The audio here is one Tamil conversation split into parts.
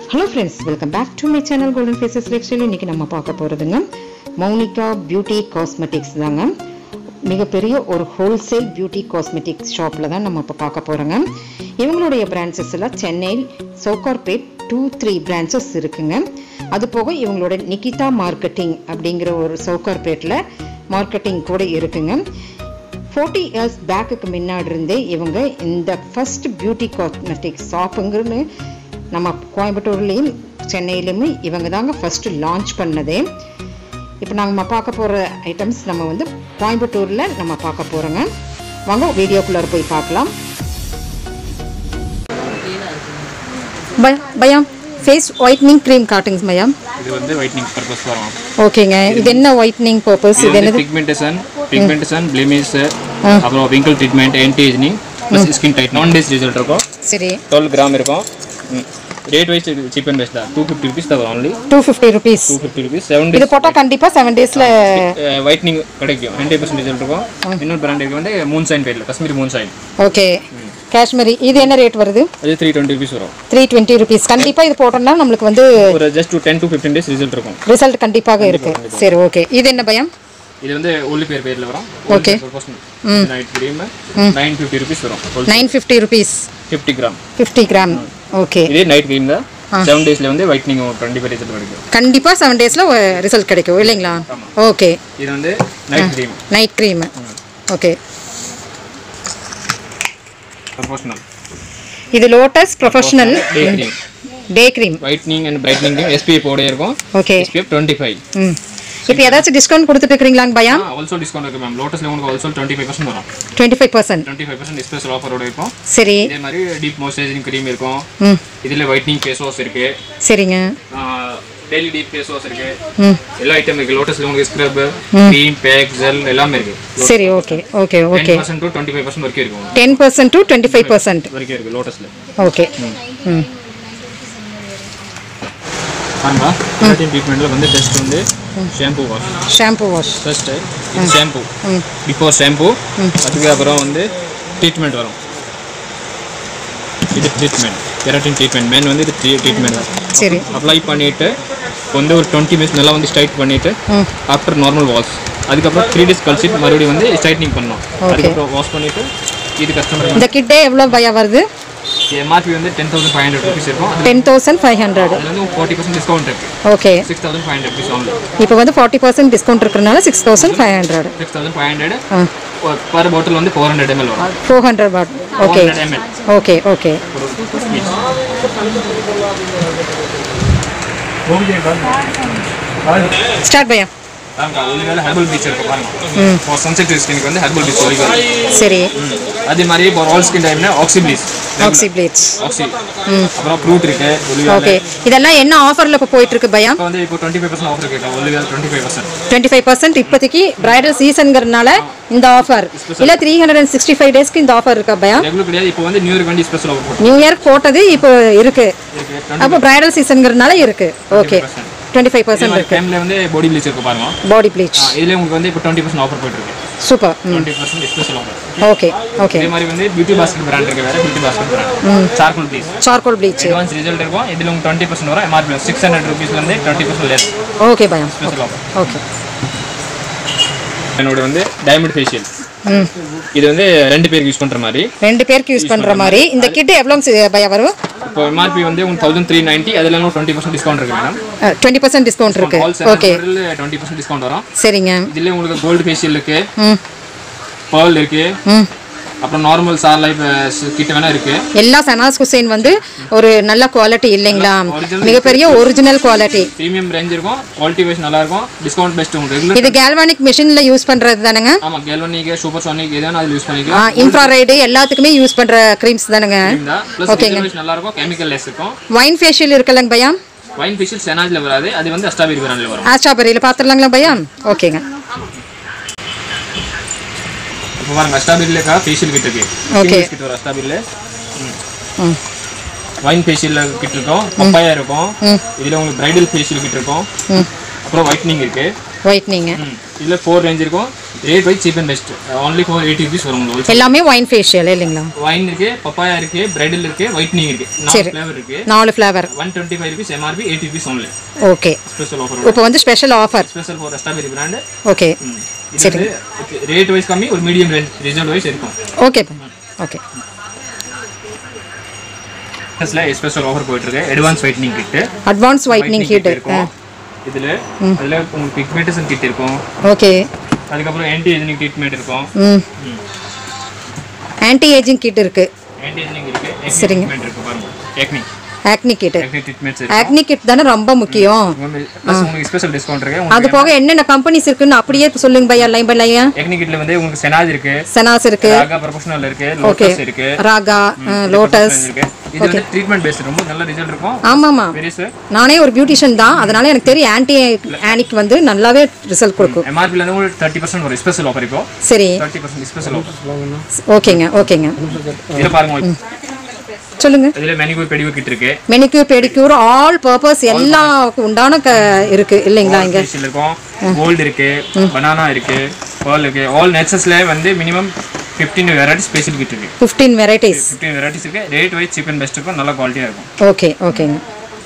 Hello friends welcome back to my channel golden faces life style இன்றைக்கி நம்ம பார்க்க போகிறதுங்க மௌனிகா பியூட்டி காஸ்மெட்டிக்ஸ் தாங்க மிகப்பெரிய ஒரு ஹோல்சேல் பியூட்டி காஸ்மெட்டிக்ஸ் ஷாப்பில் தான் நம்ம இப்போ பார்க்க போகிறோங்க இவங்களுடைய பிரான்ச்சஸ் எல்லாம் சென்னையில் சவுகார்பேட் டூ த்ரீ பிரான்ச்சஸ் இருக்குங்க அது போக இவங்களோட நிகிதா மார்க்கெட்டிங் அப்படிங்கிற ஒரு சவுகார்பேட்டில் மார்க்கெட்டிங் கூட இருக்குங்க ஃபோர்ட்டி இயர்ஸ் பேக்குக்கு முன்னாடி இருந்தே இவங்க இந்த ஃபர்ஸ்ட் பியூட்டி காஸ்மெட்டிக் ஷாப்புங்கன்னு நம்ம கோயம்புத்தூர்லேயும் சென்னையிலையுமே இவங்க தாங்க ஃபஸ்ட்டு லான்ச் பண்ணதே இப்போ நம்ம பார்க்க போகிற ஐட்டம்ஸ் நம்ம வந்து கோயம்புத்தூரில் நம்ம பார்க்க போகிறோங்க வாங்க வீடியோக்குள்ளே போய் பார்க்கலாம் பயம் ஃபேஸ் ஒயிட்னிங் க்ரீம் காட்டுங்க பயம் இது வந்து ஒயிட்னிங் பர்பஸ் வரும் ஓகேங்க இது என்ன ஒயிட்னிங் பர்பஸ் இது இது வந்து என்னது பிக்மெண்டேஷன் பிக்மெண்டேஷன் பிளேமிஸ் அப்புறம் wrinkle treatment anti ageing plus skin tight நான் டேஸ் ரிசல்ட் இருக்கும் சரி டுவெல் கிராம் இருக்கும் rate wise cheap and best தான் டூ ஃபிஃப்டி ருபீஸ் தான் only two fifty rupees two fifty rupees seven இது டேஸ் போட்டால் கண்டிப்பாக செவன் டேஸில் ஒயிட்னிங் கிடைக்கும் ஹண்ட்ரட் பர்சன்ட் ரிசல்ட் இருக்கும் இன்னொரு பிராண்ட் இருக்கு வந்து மூன் சைன் பேரில் Kashmir moon sign okay Kashmiri இது என்ன ரேட் வருது அது த்ரீ டுவெண்ட்டி ருபீஸ் வரும் த்ரீ டுவெண்ட்டி ருபீஸ் கண்டிப்பாக இது போட்டோம்னா நம்மளுக்கு வந்து ஒரு just ten to fifteen days result இருக்கும் ரிசல்ட் கண்டிப்பாக இருக்கு சரி ஓகே இது என்ன பயம் இது வந்து ஒல்லி பேர் பேரில் வரும் Okay. Night cream nine fifty rupees வரும் nine fifty rupees fifty gram fifty gram okay இதே நைட் கிரீம் தான் செவன் டேஸ்ல வந்து ஒயிட்னிங் கண்டிப்பாக ரிசல்ட் கிடைக்கும் கண்டிப்பாக செவன் டேஸில் ரிசல்ட் கிடைக்கும் இல்லைங்களா ஓகே இது வந்து night cream night cream okay professional இது Lotus professional day cream day cream whitening and brightening SPF ஓட இருக்கும் ஓகே எஸ்பிஎஃப் டுவெண்ட்டி ஃபைவ் ம் இப்போ ஏதாச்சும் டிஸ்கவுண்ட் கொடுத்துட்டு இருக்கிறீங்களாங்க பயம் ஆல்சோ டிஸ்கவுண்ட் இருக்கு மேம் லோட்டஸ்ல உங்களுக்கு ஆல்சோ டுவெண்ட்டி ஃபைவ் பர்சன்ட் வரும் twenty five percent twenty five percent special ஆஃபரோட இருக்கும் சரி இதே மாதிரி டீப் மாய்ஸ்சரைசிங் க்ரீம் இருக்கும் ம் இதில் ஒயிட்னிங் ஃபேஸ் வாஷ் இருக்கு சரிங்க டெய்லி டீப் ஃபேஸ் வாஷ் இருக்கு ம் எல்லா ஐட்டம் இருக்கு லோட்டஸ்ல உங்களுக்கு ஸ்க்ரப் க்ரீம் பேக் ஜெல் எல்லாமே இருக்கு சரி okay okay ten okay percent to twenty five percent வரைக்கும் இருக்கும் ten percent to twenty five percent வரைக்கும் இருக்கு லோட்டஸ்ல ஓகே ம் பாருங்க கெராட்டின் ட்ரீட்மெண்ட்ல வந்து பெஸ்ட் வந்து shampoo wash shampoo wash first இது ஷாம்பு ம் பிஃபோர் ஷாம்பு அதுக்கு அப்புறம் வந்து ட்ரீட்மெண்ட் வரும் இது ட்ரீட்மெண்ட் கெராட்டின் ட்ரீட்மெண்ட் மேன் வந்து இது ட்ரீட்மெண்ட் சரி அப்ளை பண்ணிட்டு இப்போ வந்து ஒரு டுவெண்ட்டி மினிட்ஸ் நல்லா வந்து ஸ்ட்ரைட் பண்ணிட்டு ம் ஆஃப்டர் நார்மல் வாஷ் அதுக்கப்புறம் த்ரீ டேஸ் கழிச்சிட்டு மறுபடியும் வந்து ஸ்ட்ரைட்னிங் பண்ணணும் அதுக்கப்புறம் வாஷ் பண்ணிட்டு இது கஸ்டமர் இந்த கிட்டே எவ்வளோ பயா வருது எம்ஆர்பி வந்து ten thousand five hundred rupees இருக்கும் அது டென் தௌசண்ட் ஃபைவ் ஹண்ட்ரட் அதுல வந்து ஃபார்ட்டி பர்சன்ட் டிஸ்கவுண்ட் இருக்கு okay six thousand five hundred rupees online இப்போ வந்து ஃபார்ட்டி பர்சன்ட் டிஸ்கவுண்ட் இருக்கிறனால six thousand five hundred six thousand five hundred ஆ பர் பாட்டில் வந்து ஃபோர் ஹண்ட்ரட் எம்எல் வரும் ஃபோர் ஹண்ட்ரட் பாட் okay 400 ml. Okay okay start பையா ஹெர்பல் பீச் இருக்கு பாருங்க ஃபார் சென்சிட்டிவ் ஸ்கின்க்கு வந்து ஹெர்பல் பீச் ஒலிக்கும் சரி அதே மாதிரி இப்போ ஆல் ஸ்கின் டைம்னா ஆக்சி ப்ளீச் ஆக்சி ப்ளீச் ஆக்சி அப்புறம் ஃப்ரூட் இருக்கு ஒலிவால ஓகே இதெல்லாம் என்ன ஆஃபரில் இப்போ போயிட்டு இருக்கு பையா இப்போ வந்து இப்போ டுவெண்ட்டி ஃபைவ் பர்சன்ட் ஆஃபர் இருக்கு ஒலிவால twenty five percent twenty five percent இப்போதைக்கு பிரைடல் சீசனுங்கிறதுனால இந்த ஆஃபர் இல்லை three hundred and sixty five டேஸ்க்கு இந்த ஆஃபர் இருக்கா பையா ரெகுலர் கிடையாது இப்போ வந்து நியூ இயர் வண்டி ஸ்பெஷல் ஆஃபர் போட்டு நியூ இயர் போட்டது இப்போ இருக்கு இருக்கு அப்போ பிரைடல் சீசனுங்கிறதுனால இருக்கு ஓகே டுவெண்ட்டி ஃபைவ் பர்சன்ட் இருக்கு டைம்ல வந்து பாடி ப்ளீச் இருக்கு பாருங்க பாடி ப்ளீச் இதுல உங்களுக்கு வந்து இப்போ டுவெண்ட்டி பர்சன்ட் ஆஃபர் போயிட்டு இருக்கு சூப்பர் ம் twenty percent special offer okay okay இதே மாதிரி வந்து பியூட்டி பாஸ்கெட் பிராண்ட் இருக்கு வேற beauty basket brand charcoal bleach charcoal bleach advance result இருக்கும் இதுல உங்களுக்கு டுவெண்ட்டி பர்சன்ட் வரும் எம்ஆர்பி சிக்ஸ் ஹண்ட்ரட் ருபீஸ்ல இருந்து டுவெண்ட்டி பர்சன்ட் லெஸ் ஓகே பயம் ஸ்பெஷல் ஆஃபர் ஓகே என்னோட வந்து டைமண்ட் ஃபேஷியல் ம் இது வந்து ரெண்டு பேருக்கு யூஸ் பண்ற மாதிரி ரெண்டு பேருக்கு யூஸ் பண்ற மாதிரி இந்த கிட் எவ்வளோ பையா வரும் இப்போ எம்ஆர்பி வந்து உங்களுக்கு தௌசண்ட் த்ரீ நைன்ட்டி அதில் டுவெண்ட்டி பர்சன்ட் டிஸ்கவுண்ட் இருக்கு மேடம் டுவெண்ட்டி பர்சன்ட் டிஸ்கவுண்ட் இருக்கு all okay twenty percent discount வரும் சரிங்க இதுல உங்களுக்கு கோல்டு ஃபேஷியல் இருக்கு ம் பேர்ல் இருக்கு ம் அப்புறம் நார்மல் சார் லைஃப் கிட்ட வேணா இருக்கு எல்லா சனாஸ் குசைன் வந்து ஒரு நல்ல குவாலிட்டி இல்லைங்களா மிகப்பெரிய ஒரிஜினல் குவாலிட்டி ப்ரீமியம் ரேஞ்ச் இருக்கும் குவாலிட்டி வைஸ் நல்லா இருக்கும் டிஸ்கவுண்ட் பெஸ்ட் உங்களுக்கு ரெகுலர் இது கேல்வானிக் மிஷினில் யூஸ் பண்ணுறது தானேங்க ஆமா கேல்வனிக் சூப்பர் சோனிக் எது வேணா அதில் யூஸ் பண்ணிக்கலாம் இன்ஃப்ராரைடு எல்லாத்துக்குமே யூஸ் பண்ணுற க்ரீம்ஸ் தானேங்க ப்ளஸ் வைஸ் நல்லா இருக்கும் கெமிக்கல் லெஸ் இருக்கும் வைன் ஃபேஷியல் இருக்குல்லங்க பையா வைன் ஃபேஷியல் செனாஜ்ல வராது அது வந்து அஸ்டாபேரி பிராண்ட்ல வரும் ஆஸ்ட்ராபெரியில் பார்த்துடலாங்களா பையா ஓகேங்க இப்போ பாருங்க அஸ்டாபேரியில ஃபேஷியல் கிட் இருக்கு Okay. கிட் வரும் அஸ்டாபேரியில ம் வைன் ஃபேஷியல் கிட் இருக்கும் பப்பாயா இருக்கும் இதுல உங்களுக்கு பிரைடல் ஃபேஷியல் கிட் இருக்கும் அப்புறம் ஒயிட்னிங் இருக்கு ஒயிட்னிங் இதில் ஃபோர் ரேஞ்ச் இருக்கும் rate wise cheap and best only four eighty rupees வரும் உங்களுக்கு எல்லாமே ஒயின் ஃபேஷியல் இல்லைங்களா வைன் இருக்கு பப்பாயா இருக்கு பிரைடல் இருக்கு ஒயிட்னிங் இருக்கு நாலு சரி. ஃப்ளேவர் இருக்கு நாலு flavour one twenty five rupees MRP eighty rupees only okay special offer இப்போ வந்து special offer special for strawberry brand okay இது வந்து ரேட் வைஸ் கம்மி ஒரு மீடியம் ரேஞ்ச் ரிசல்ட் வைஸ் இருக்கும் ஓகே ஓகே ப்ளஸ்ல ஸ்பெஷல் ஆஃபர் போயிட்டு இருக்கு advance whitening kit advance whitening ஹீட் இருக்கும் இதுல அதுல உங்களுக்கு பிக்மெண்டேஷன் கிட் இருக்கும் ஓகே அதுக்கப்புறம் ஆன்டி ஏஜிங் ட்ரீட்மெண்ட் இருக்கும் ம் ஆன்டி ஏஜிங் கிட் இருக்கு ஆன்டி ஏஜிங் இருக்கு சரிங்க. ட்ரீட்மெண்ட் இருக்கு பாருங்க technique acne kit technique treatments இருக்கு ஆக்னி கிட் தானே ரொம்ப முக்கியம் ப்ளஸ் உங்களுக்கு ஸ்பெஷல் டிஸ்கவுண்ட் இருக்கு அது உங்களுக்கு போக என்னென்ன கம்பெனிஸ் இருக்குன்னு அப்படியே சொல்லுங்க பையா லைன் பை லையா டெக்னிக் கிட்ல வந்து உங்களுக்கு செனாஜ் இருக்கு செனாஸ் இருக்கு ராகா ப்ரொஃபஷனல் இருக்கு ஓகே லோட்டஸ் இருக்கு ராகா லோட்டஸ் இருக்கு இது வந்து ட்ரீட்மெண்ட் பேஸ்ட் ரொம்ப நல்ல ரிசல்ட் இருக்கும் ஆமாமா பெரிஸ் நானே ஒரு பியூட்டிஷியன் தான் அதனால எனக்கு தெரியும் ஆன்டி ஆனிக் வந்து நல்லாவே ரிசல்ட் கொடுக்கும் எம்ஆர்பில இருந்து உங்களுக்கு தேர்ட்டி பர்சன்ட் ஒரு ஸ்பெஷல் ஆஃபர் இப்போ சரி தேர்ட்டி பர்சன்ட் ஸ்பெஷல் ஆஃபர் ஓகேங்க ஓகேங்க இதில் பாருங்க சொல்லுங்க இதுல மெனிகூர் பெடிகூர் கிட் இருக்கு மெனிக்யூர் பெடிக்யூர் ஆல் பர்பஸ் எல்லாம் உண்டான க இருக்கு இல்லைங்களா இங்க ஃபேஷியல் இருக்கும் கோல்டு இருக்கு பனானா இருக்கு பால் இருக்கு ஆல் நேச்சர்ஸ்ல வந்து minimum fifteen varieties special kit இருக்கு ஃபிஃப்டீன் வெரைட்டிஸ் ஃபிஃப்டீன் வெரைட்டிஸ் இருக்கு rate wise cheap and best இருக்கும் நல்ல குவாலிட்டியா இருக்கும் ஓகே ஓகேங்க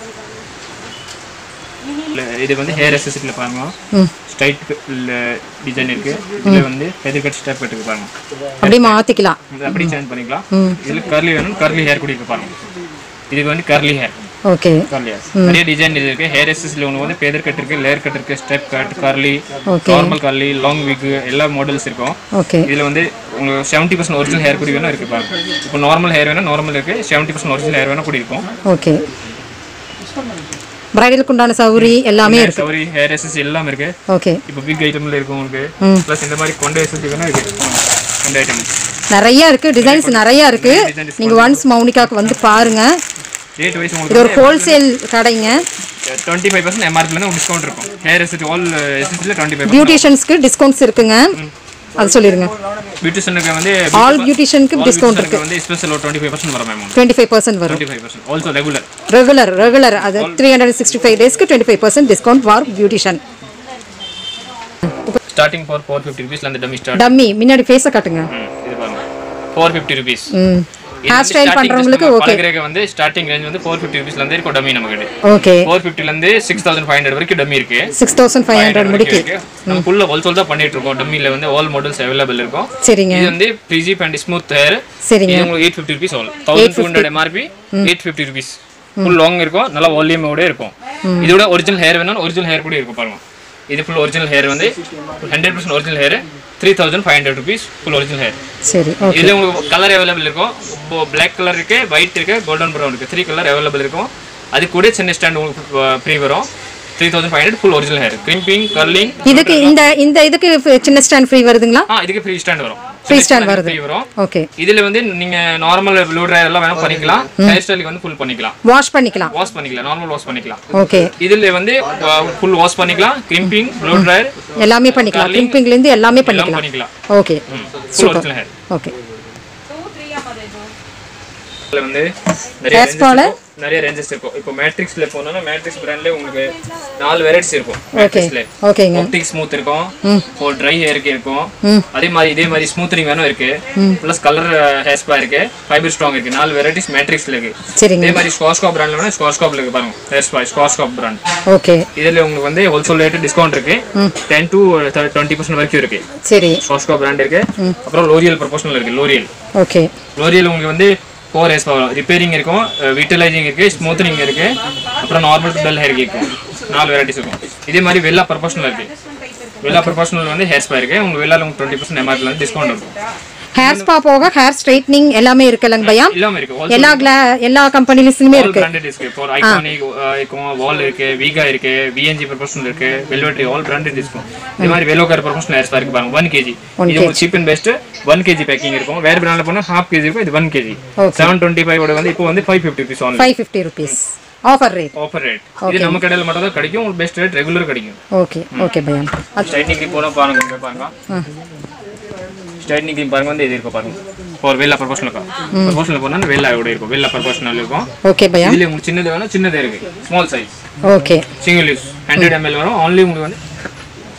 இல்ல, இது வந்து ஹேர் அசஸ்ல பாருங்க ம் ஸ்ட்ரைட் டிசைன் இருக்கு இதுல வந்து ஹெதர் கட் ஸ்டெப் இருக்கு பாருங்க அப்படியே மாத்திக்கலாம் இது அப்படி சேஞ்ச் பண்ணிக்கலாம் இதுல கர்லி வேணும் கர்லி ஹேர் கூட இருக்கு பாருங்க இதுக்கு வந்து curly hair okay curly hair நிறைய டிசைன் இது இருக்கு ஹேர் அசஸ்ல ஒன்று வந்து பேதர் கட் இருக்கு லேயர் கட் இருக்கு step cut curly Okay. Normal curly long wig எல்லா மாடல்ஸ் இருக்கும் ஓகே இதுல வந்து உங்களுக்கு செவன்ட்டி பர்சன்ட் ஒரிஜினல் ஹேர் கூட வேணும் இருக்கு பாருங்க இப்போ நார்மல் ஹேர் வேணும் நார்மல் இருக்கு செவன்ட்டி பர்சன்ட் ஒரிஜினல் ஹேர் வேணும் கூட இருக்கும் ஓகே பிரைடலுக்கு உண்டான சௌரி எல்லாமே இருக்கு சவரி ஹேர் எசஸ் எல்லாம் இருக்கு ஓகே இப்போ பிக் ஐட்டம்ல இருக்கும் உங்களுக்கு ப்ளஸ் இந்த மாதிரி கொண்ட எசஸ் வேணும் இருக்கு கொண்ட ஐட்டம் நிறைய இருக்கு டிசைன்ஸ் நிறைய இருக்கு நீங்க ஒன்ஸ் மௌனிகாக்கு வந்து பாருங்க ரேட் வைஸ் இது உங்களுக்கு ஒரு ஹோல்சேல் கடைங்க டுவெண்ட்டி ஃபைவ் பர்சன்ட் எம்ஆர்பிலேருந்து டிஸ்கவுண்ட் இருக்கும் ஹேர் எசஸ் ஆல் எசஸ்ல டுவெண்ட்டி ஃபைவ் பியூட்டிஷியன்ஸ்க்கு டிஸ்கவுண்ட்ஸ் இருக்குங்க அது சொல்லிருங்க பியூட்டிஷனுக்கு வந்து ஆல் பியூட்டிஷியனுக்கு டிஸ்கவுண்ட் இருக்கு வந்து ஸ்பெஷல் ஒரு டுவெண்ட்டி ஃபைவ் பர்சன்ட் வரும் மேம் டுவெண்ட்டி ஃபைவ் பர்சன்ட் வரும் twenty five percent also regular regular regular அது த்ரீ ஹண்ட்ரட் சிக்ஸ்டி ஃபைவ் டேஸ்க்கு twenty five percent discount for beautician starting for four fifty ருபீஸ்ல அந்த டம்மி ஸ்டார்ட் டம்மி முன்னாடி ஃபேஸை காட்டுங்க இது பாருங்க ஃபோர் ஃபிஃப்டி ருபீஸ் ம் ஹேர் ஸ்டைல் பண்றவங்களுக்கு ஓகே பழகிறக்கு வந்து ஸ்டார்டிங் ரேஞ்ச் வந்து ஃபோர் ஃபிஃப்டி ருபீஸ்ல இருந்து இருக்கும் டம்மி நமக்கு ஓகே ஃபோர் ஃபிஃப்டில இருந்து சிக்ஸ் தௌசண்ட் ஃபைவ் ஹண்ட்ரட் வரைக்கும் டம்மி இருக்கு சிக்ஸ் தௌசண்ட் ஃபைவ் ஹண்ட்ரட் முடிக்கு இருக்கு நம்ம ஃபுல்லா ஹோல்சேல் தான் பண்ணிட்டு இருக்கோம் டம்மில வந்து ஆல் மாடல்ஸ் அவைலபிள் இருக்கும் சரிங்க இது வந்து ப்ரிஜிப் அண்ட் ஸ்மூத் ஹேர் சரிங்க இது உங்களுக்கு eight fifty rupees all thousand two hundred MRP eight fifty rupees full long இருக்கும் நல்லா வால்யூமோட இருக்கும் இதோட ஒரிஜினல் ஹேர் வேணும் ஒரிஜினல் ஹேர் கூட இருக்கும் பாருங்க இது ஃபுல் ஒரிஜினல் ஹேர் வந்து hundred percent original hair three thousand five hundred rupees full original hair சரி ஓகே இதுல உங்களுக்கு கலர் அவைலபிள் இருக்கும் இப்போ பிளாக் கலர் இருக்கு ஒயிட் இருக்கு கோல்டன் ப்ரௌன் இருக்கு த்ரீ கலர் அவைலபிள் இருக்கும் அது கூட சின்ன ஸ்டாண்ட் உங்களுக்கு ஃப்ரீ வரும் three thousand five hundred full original hair crimping curling இதுக்கு இந்த இந்த இதுக்கு சின்ன ஸ்டாண்ட் ஃப்ரீ வருதுங்களா ஆ இதுக்கு ஃப்ரீ ஸ்டாண்ட் வரும் ஃப்ரீ ஸ்டாண்ட் வருது ஃப்ரீ வரும் ஓகே இதுல வந்து நீங்க நார்மல் ப்ளூ ட்ரையர் எல்லாம் வேணா பண்ணிக்கலாம் ஹேர் ஸ்டைலுக்கு வந்து ஃபுல் பண்ணிக்கலாம் வாஷ் பண்ணிக்கலாம் வாஷ் பண்ணிக்கலாம் நார்மல் வாஷ் பண்ணிக்கலாம் ஓகே இதுல வந்து ஃபுல் வாஷ் பண்ணிக்கலாம் கிரிம்பிங் ப்ளூ ட்ரையர் எல்லாமே பண்ணிக்கலாம் கிரிம்பிங்ல இருந்து எல்லாமே எல்லாம் பண்ணிக்கலாம் பண்ணிக்கலாம் okay full original hair okay இதுல வந்து நிறைய Hair ranges spa ல? இருக்கும். நிறைய ரேஞ்சஸ் இருக்கும் இப்போ மேட்ரிக்ஸ்ல போனோம்னா மேட்ரிக்ஸ் பிராண்ட்ல உங்களுக்கு நாலு வெரைட்டிஸ் இருக்கும் ஓகே மேட்ரிக்ஸ்ல ஓகேங்க ஆப்டிக் ஸ்மூத் இருக்கும் ஒரு ட்ரை ஹேருக்கு இருக்கும் ம். அதே மாதிரி இதே மாதிரி ஸ்மூத்தனிங் வேணும் இருக்கு ப்ளஸ் கலர் ஹேர் ஸ்பா இருக்கு ஃபைபர் ஸ்ட்ராங் இருக்கு நாலு வெரைட்டிஸ் மேட்ரிக்ஸ்ல இருக்கு சரிங்க இதே மாதிரி ஸ்காஸ்காப் பிராண்ட்ல வேணா ஸ்காஸ்காப்ல இருக்கு பாருங்க hair spa Schwarzkopf brand okay இதுல உங்களுக்கு வந்து ஹோல்சேல் ரேட் டிஸ்கவுண்ட் இருக்கு டென் டு டுவெண்ட்டி பர்சன்ட் வரைக்கும் இருக்கு சரி ஸ்காஸ்காப் பிராண்ட் இருக்கு அப்புறம் லோரியல் ப்ரொபோஷனல் இருக்கு லோரியல் ஓகே லோரியல் உங்களுக்கு வந்து ஃபோர் ஹேர்ஸ் ரிப்பேரிங் இருக்கும் விட்டலைசிங் இருக்கு ஸ்மூத்தனிங் இருக்கு அப்புறம் நார்மல் டல் ஹேர் இருக்கும் நாலு வெரைட்டிஸ் இருக்கும் இதே மாதிரி வெள்ளா ப்ரொபோஷனல் இருக்கு வெள்ளா ப்ரொபோஷனல் வந்து ஹேர் ஸ்பா இருக்கு உங்களுக்கு வெள்ளால உங்களுக்கு டுவெண்ட்டி பர்சன்ட் எம்ஆர்பில் வந்து டிஸ்கவுண்ட் இருக்கும் ஹேர் ஸ்பா போக ஹேர் ஸ்ட்ரைட்னிங் எல்லாமே இருக்குல்லங்க பையா எல்லாமே இருக்கு எல்லா கிளா எல்லா கம்பெனிலுமே ஆல் இருக்கு பிராண்டட் இருக்கு இப்போ ஐகானிக் இருக்கும் வால் இருக்கு வீகா இருக்கு விஎன்ஜி ப்ரொபோஷனல் இருக்கு வெல்வெட்ரி ஆல் பிராண்டட் இருக்கும் இந்த மாதிரி வெலோ கர் ப்ரொபோஷனல் ஹேர் ஸ்பா இருக்கு பாருங்க ஒன் கேஜி இது உங்களுக்கு cheap and best one KG packing இருக்கும் வேற பிராண்ட்ல போனா ஹாஃப் கேஜி இருக்கும் இது one KG seven twenty five வந்து இப்போ வந்து five fifty rupees online five fifty rupees offer rate offer rate இது நம்ம கடையில் மட்டும் தான் கிடைக்கும் உங்களுக்கு பெஸ்ட் ரேட் ரெகுலர் கிடைக்கும் ஓகே ஓகே பையா ஸ்ட்ரைட்னிங் கிரீம் போனால் பாருங்க இங்க பாருங்க ஸ்ட்ரைட்னிங் கிரீம் பாருங்க வந்து இது இருக்கும் பாருங்க ஒரு வெள்ளா ப்ரொபோஷனல் ப்ரொபோஷனல் போனால் வெள்ளாவோட இருக்கும் வெள்ளா ப்ரொபோஷனல் இருக்கும் ஓகே பையா இதுல உங்களுக்கு சின்னது வேணும் சின்னதே இருக்கு small size okay single use hundred ML வரும் ஆன்லி உங்களுக்கு வந்து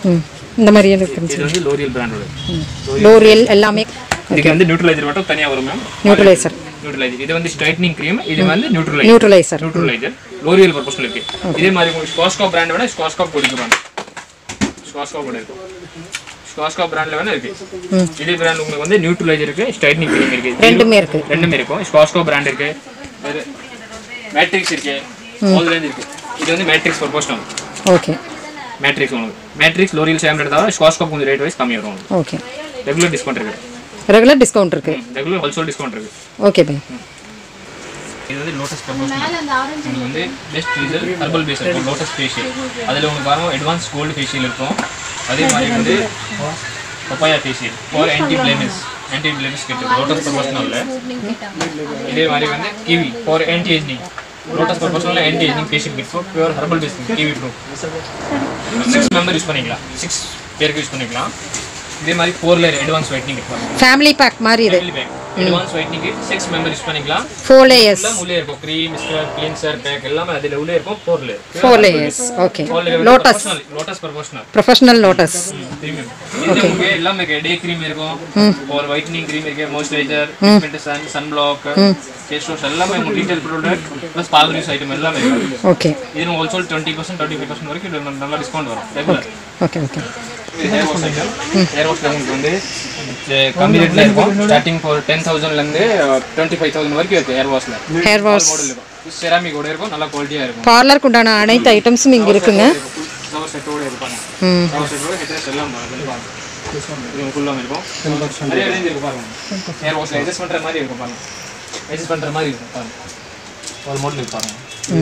ம் இந்த மாதிரியே இருக்குன்னு இது வந்து லோரியல் பிராண்டோட லோரியல் எல்லாமே இதுக்கு வந்து நியூட்ரலைசர் மட்டும் தனியா வரும் மேம் நியூட்ரலைசர் நியூட்ரலைசர் இது வந்து ஸ்ட்ரைட்னிங் க்ரீம் இது வந்து நியூட்ரலைசர் நியூட்ரலைசர் நியூட்ரலைசர் லோரியல் பர்பஸ்ல இருக்கு இதே மாதிரி உங்களுக்கு ஸ்காஸ்கோ பிராண்ட் வேணா ஸ்காஸ்கோ கொடுக்குறாங்க ஸ்காஸ்கோ கூட இருக்கும் ஸ்காஸ்கோ பிராண்ட்ல வேணா இருக்கு இதே பிராண்ட் உங்களுக்கு வந்து நியூட்ரலைசர் இருக்கு ஸ்ட்ரைட்னிங் க்ரீம் இருக்கு ரெண்டுமே இருக்கு ரெண்டுமே இருக்கும் ஸ்காஸ்கோ பிராண்ட் இருக்கு வேறு மேட்ரிக்ஸ் இருக்கு ஆல்ரெடி இருக்கு இது வந்து மேட்ரிக்ஸ் ப்ரொபோஷனல் ஓகே மேட்ரிக்ஸ் உங்களுக்கு மேட்ரிக்ஸ் லோரியல் சேம் ரேட் தான் ஸ்காஸ்கோ கொஞ்சம் ரேட் வைஸ் கம்மி வரும் ஓகே ரெகுலர் டிஸ்கவுண்ட் இருக்கு ரெகுலர் டிஸ்கவுண்ட் இருக்கு ரெகுலர் ஹோல்சேல் டிஸ்கவுண்ட் இருக்கு ஓகே பை இது வந்து லோட்டஸ் ப்ரொபோஷனல் உங்களுக்கு வந்து பெஸ்ட் ரிசல்ட் ஹர்பல் பேஸ் இருக்கும் லோட்டஸ் ஃபேஷியல் அதில் உங்களுக்கு பாருங்க அட்வான்ஸ் கோல்டு ஃபேஷியல் இருக்கும் அதே மாதிரி வந்து papaya facial for anti blemish anti blemish கிட்ட லோட்டஸ் ப்ரொபோஷனலில் இதே மாதிரி வந்து kiwi for anti ageing Lotus ப்ரொபோஷனலில் anti ageing facial kit for pure herbal base kiwi pro six member use பண்ணிக்கலாம் சிக்ஸ் பேருக்கு யூஸ் பண்ணிக்கலாம் இதே மாதிரி ஃபோர் லேயர் அட்வான்ஸ் ஒயிட்னிங் இருக்கும் ஃபேமிலி பேக் மாதிரி இது advance whitening six member use பண்ணிக்கலாம் ஃபோர் லேயர்ஸ் எல்லாம் உள்ளே இருக்கும் க்ரீம் ஸ்க்ரப் கிளீன்சர் பேக் எல்லாமே அதில் உள்ளே இருக்கும் four layer four layers okay Lotus Lotus Lotus professional professional Lotus premium இது உங்களுக்கு எல்லாமே இருக்கு டே க்ரீம் இருக்கும் ஒரு ஒயிட்னிங் க்ரீம் இருக்கு moisturiser pigment sun sun block face wash எல்லாமே உங்களுக்கு detail product plus parlour use item எல்லாமே இருக்கு ஓகே இது wholesale twenty percent twenty five percent வரைக்கும் இது நல்ல டிஸ்கவுண்ட் வரும் ரெகுலர் ஓகே ஓகே இது ஹேர் வாஷ் ஐட்டம் ஹேர் வாஷ்ல உங்களுக்கு வந்து அஹ், கம்மி ரேட்ல இருக்கும் ஸ்டார்டிங் ஃபார் டென் தௌசண்ட்லேருந்து டுவெண்ட்டி ஃபைவ் தௌசண்ட் வரைக்கும் இருக்கு ஹேர் வாஷ்ல ஹேர் வாஷ் மாடல் இருக்கும் செராமிக்கோட இருக்கும் நல்லா குவாலிட்டியாக இருக்கும் பார்லருக்கு உண்டான அனைத்து ஐட்டம்ஸும் இங்கே இருக்குங்க ஃப்ளவர் செட்டோட இருப்பாங்க ம் ஃப்ளவர் செட்டோட ஹெட்ரஸ் எல்லாம் இருப்பாங்க இது ஃபுல்லாக இருக்கும் நிறைய ரேஞ்ச் இருக்கு பாருங்க ஹேர் வாஷ்ல அட்ஜஸ்ட் பண்ற மாதிரி இருக்கும் பாருங்க அட்ஜஸ்ட் பண்ற மாதிரி இருக்கும் பாருங்க ஒரு மாடல் இருக்கு பாருங்க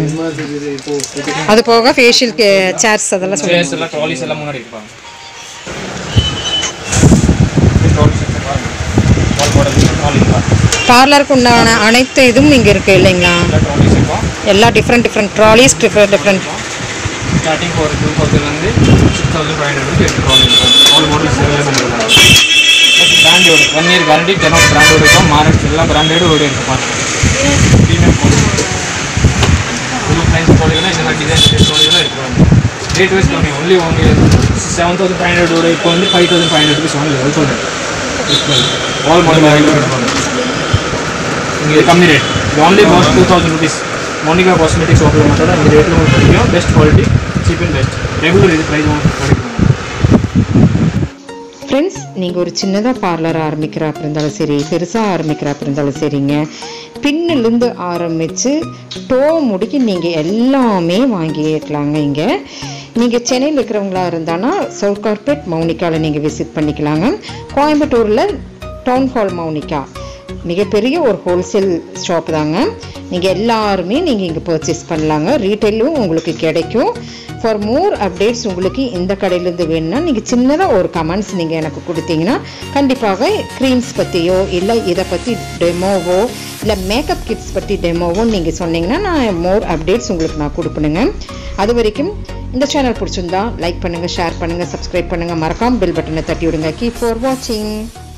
அது போக ஃபேஷியல் சேர்ஸ் அதெல்லாம் சொல்லி சேர்ஸ் எல்லாம் ட்ராலிஸ் எல்லாம் முன்னாடி இருப்பாங்க ட்ராலிஸ் பாருங்க வால் மாடல் ட்ராலி பாருங்க பார்லருக்கு உண்டான அனைத்து இதுவும் இங்கே இருக்குது இல்லைங்களா எல்லாம் ட்ராலிஸ் இருக்கும் எல்லா different different trolleys different different starting for two தௌசண்ட்லேருந்து சிக்ஸ் தௌசண்ட் ஃபைவ் ஹண்ட்ரட் வரைக்கும் எடுத்து ட்ராலி இருக்கும் ஆல் மாடல்ஸ் பிராண்டோட ஒன் இயர் கேரண்டி ஜெனோட் பிராண்டோட இருக்கும் மாரக்ஸ் எல்லாம் பிராண்டோட ஒரு இருக்கும் பாருங்க ப்ரீமியம் குவாலிட்டி ஃபுல் ப்ரைஸ் குவாலிட்டினா இந்த மாதிரி டிசைன் குவாலிட்டிலாம் இருக்கும் ரேட் வைஸ் கம்மி ஒன்லி உங்களுக்கு செவன் தௌசண்ட் ஃபைவ் ஹண்ட்ரடோட இப்போ வந்து five thousand five hundred rupees only wholesale all model இருக்கும் இங்கே கம்மி ரேட் இது only cost two thousand rupees Monica cosmetics open மாட்டோட இந்த ரேட்டில் உங்களுக்கு கிடைக்கும் best quality cheap and best regular இது ப்ரைஸ் உங்களுக்கு கிடைக்கும் ஃப்ரெண்ட்ஸ் நீங்கள் ஒரு சின்னதாக பார்லர் ஆரம்பிக்கிறா இருந்தாலும் சரி பெருசாக ஆரம்பிக்கிறா இருந்தாலும் சரிங்க பின்னிலிருந்து ஆரம்பித்து டோ முடிக்கு நீங்கள் எல்லாமே வாங்கிக்கலாங்க இங்கே நீங்கள் சென்னையில் இருக்கிறவங்களா இருந்தானா சவுத் கார்பெட் மௌனிகாவில் நீங்கள் விசிட் பண்ணிக்கலாங்க கோயம்புத்தூரில் டவுன் ஹால் மௌனிகா மிகப்பெரிய ஒரு ஹோல்சேல் ஷாப் தாங்க நீங்கள் எல்லாருமே நீங்கள் இங்கே பர்ச்சேஸ் பண்ணலாங்க ரீட்டைலும் உங்களுக்கு கிடைக்கும் ஃபார் மோர் அப்டேட்ஸ் உங்களுக்கு இந்த கடையிலேருந்து வேணும்னா நீங்கள் சின்னதாக ஒரு கமெண்ட்ஸ் நீங்கள் எனக்கு கொடுத்தீங்கன்னா கண்டிப்பாக க்ரீம்ஸ் பற்றியோ இல்லை இதை பற்றி டெமோவோ இல்லை மேக்கப் கிட்ஸ் பற்றி டெமோவோ நீங்கள் சொன்னீங்கன்னா நான் மோர் அப்டேட்ஸ் உங்களுக்கு நான் கொடுப்பணுங்க அது வரைக்கும் இந்த சேனல் பிடிச்சிருந்தா லைக் பண்ணுங்கள் ஷேர் பண்ணுங்கள் சப்ஸ்கிரைப் பண்ணுங்கள் மறக்காம பெல் பட்டனை தட்டி விடுங்க கீப் ஃபார் வாட்சிங்